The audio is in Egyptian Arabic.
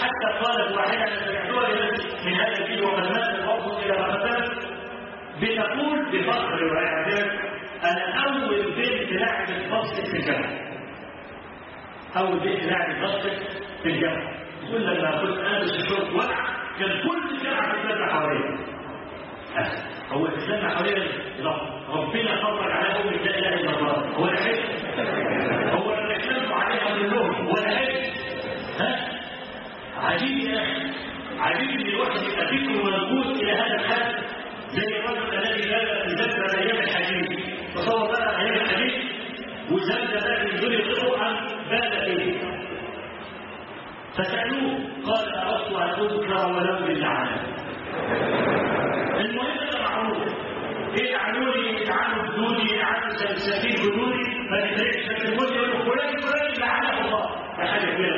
حتى قالت واحدة أنا سمعتها لنفسي من هذا الجيل وقد مات الوقت إلى ما قتلت بتقول بفخر وإعجاب أنا أول بنت لعبت باسكت في الجامعة أول بنت لعبت باسكت في الجامعة تقول لما كنت ألبس الشورت وقع كان كل الجامعة تتلمع حواليا هو تتلمع حواليا لا ربنا فرج على أمي لا إله إلا الله هو لا حج هو اللي اتلموا عليها كلهم هو لا حج ها عجيب يا أخي عجيب ان الواحد يبقى فكره موجود الى هذا الحد زي الرجل الذي بات في ذكر ايام الحديث تصور بقى ايام الحديث وزاد بقى في الدنيا القران بات فيه فسالوه قال اردت ان اذكر ولو باللعنه المهم ده معروف ادعوني ادعوا بدوني ادعوا سلسفين بدوني ما تفرقش في الموت يقول فلان فلان لعنه الله ده حاجه كبيره